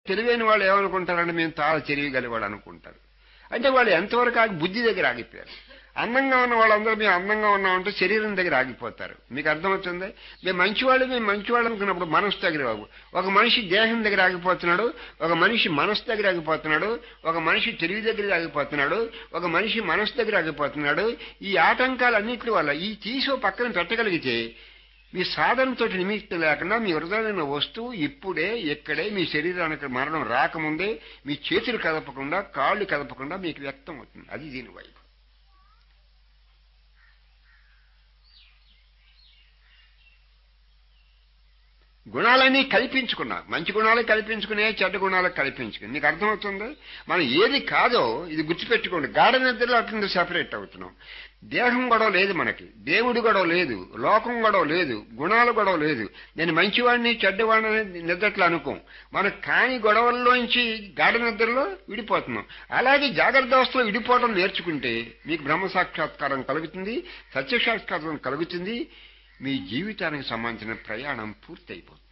తెలివైన వాళ్ళు ఏమనుకుంటారంటే మేము చాలా తెలియగలివాడు అనుకుంటారు అంటే వాళ్ళు ఎంతవరకు ఆగి బుద్ధి దగ్గర ఆగిపోయారు అందంగా ఉన్న వాళ్ళందరూ మేము అందంగా ఉన్నామంటే శరీరం దగ్గర ఆగిపోతారు మీకు అర్థమవుతుంది మేము మంచివాళ్ళు మేము మంచివాళ్ళు అనుకున్నప్పుడు మనసు దగ్గర ఆగు ఒక మనిషి దేహం దగ్గర ఆగిపోతున్నాడు ఒక మనిషి మనసు దగ్గర ఆగిపోతున్నాడు ఒక మనిషి తెలివి దగ్గర ఆగిపోతున్నాడు ఒక మనిషి మనసు దగ్గర ఆగిపోతున్నాడు ఈ ఆటంకాలన్నింటి వల్ల ఈ తీసి ఓ పక్కన పెట్టగలిగితే మీ సాధనతో నిమిత్తం లేకుండా మీ హృదయమైన వస్తువు ఇప్పుడే ఇక్కడే మీ శరీరానికి మరణం రాకముందే మీ చేతులు కదపకుండా కాళ్ళు కదపకుండా మీకు వ్యక్తం అవుతుంది అది దీని వైపు గుణాలన్నీ కల్పించుకున్నా మంచి గుణాలు కల్పించుకునే చెడ్డ గుణాలు కల్పించుకుని నీకు అర్థమవుతుంది మనం ఏది కాదో ఇది గుర్తుపెట్టుకోండి గాఢ నిద్రలో అట్లా సెపరేట్ అవుతున్నాం దేహం గొడవ లేదు మనకి దేవుడి గొడవ లేదు లోకం గొడవ లేదు గుణాలు గొడవ లేదు నేను మంచివాడిని చెడ్డవాడిని నిద్రట్లు అనుకోం మనం కాని గొడవల్లోంచి గాఢ నిద్రలో విడిపోతున్నాం అలాగే జాగ్రత్త అవస్థలో విడిపోవడం నేర్చుకుంటే మీకు బ్రహ్మ సాక్షాత్కారం కలుగుతుంది సత్య సాక్షాత్కారం కలుగుతుంది మీ జీవితానికి సంబంధించిన ప్రయాణం పూర్తయిపోతుంది